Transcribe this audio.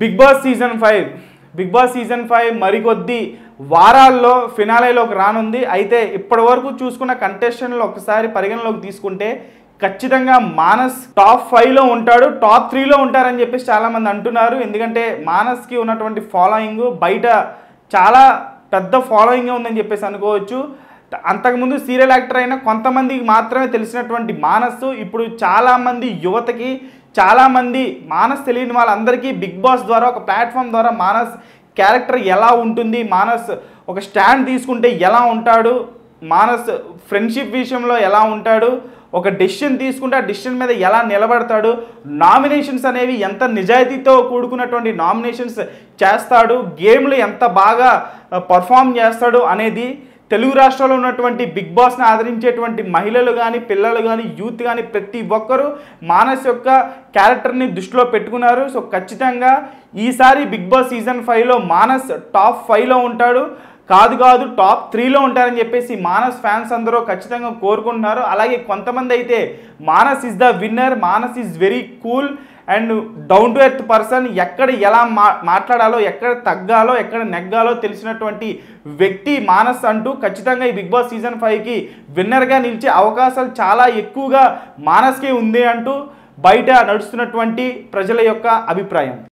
big Boss season five Big Boss season five మరికొద్ది వారాల్లో ఫినాలేలోకి రానుంది అయితే ఇప్పటి వరకు చూసుకున్న కంటెస్టెంట్లు ఒకసారి పరిగణలోకి తీసుకుంటే ఖచ్చితంగా మానస్ టాప్ ఫైవ్లో ఉంటాడు టాప్ త్రీలో ఉంటారని చెప్పేసి చాలామంది అంటున్నారు ఎందుకంటే మానస్కి ఉన్నటువంటి ఫాలోయింగ్ బయట చాలా పెద్ద ఫాలోయింగ్ ఉందని చెప్పేసి అనుకోవచ్చు అంతకుముందు సీరియల్ యాక్టర్ అయిన కొంతమందికి మాత్రమే తెలిసినటువంటి మానస్ ఇప్పుడు చాలామంది యువతకి చాలామంది మానస్ తెలియని వాళ్ళందరికీ బిగ్ బాస్ ద్వారా ఒక ప్లాట్ఫామ్ ద్వారా మానస్ క్యారెక్టర్ ఎలా ఉంటుంది మానస్ ఒక స్టాండ్ తీసుకుంటే ఎలా ఉంటాడు మానస్ ఫ్రెండ్షిప్ విషయంలో ఎలా ఉంటాడు ఒక డెసిషన్ తీసుకుంటే ఆ డెసిషన్ మీద ఎలా నిలబడతాడు నామినేషన్స్ అనేవి ఎంత నిజాయితీతో కూడుకున్నటువంటి నామినేషన్స్ చేస్తాడు గేమ్లు ఎంత బాగా పర్ఫామ్ చేస్తాడు అనేది తెలుగు రాష్ట్రాల్లో ఉన్నటువంటి బిగ్ బాస్ని ఆదరించేటువంటి మహిళలు కానీ పిల్లలు కానీ యూత్ కానీ ప్రతి ఒక్కరూ మానస్ యొక్క క్యారెక్టర్ని దృష్టిలో పెట్టుకున్నారు సో ఖచ్చితంగా ఈసారి బిగ్ బాస్ సీజన్ ఫైవ్లో మానస్ టాప్ ఫైవ్లో ఉంటాడు కాదు కాదు టాప్ త్రీలో ఉంటారని చెప్పేసి మానస్ ఫ్యాన్స్ అందరూ ఖచ్చితంగా కోరుకుంటున్నారు అలాగే కొంతమంది అయితే Manas is the winner Manas is very cool and down to earth person ఎక్కడ ఎలా మా మాట్లాడాలో ఎక్కడ తగ్గాలో ఎక్కడ నెగ్గాలో తెలిసినటువంటి వ్యక్తి మానస్ అంటూ ఖచ్చితంగా ఈ బిగ్ బాస్ సీజన్ ఫైవ్కి విన్నర్గా నిలిచే అవకాశాలు చాలా ఎక్కువగా మానస్కే ఉంది అంటూ బయట నడుస్తున్నటువంటి ప్రజల యొక్క అభిప్రాయం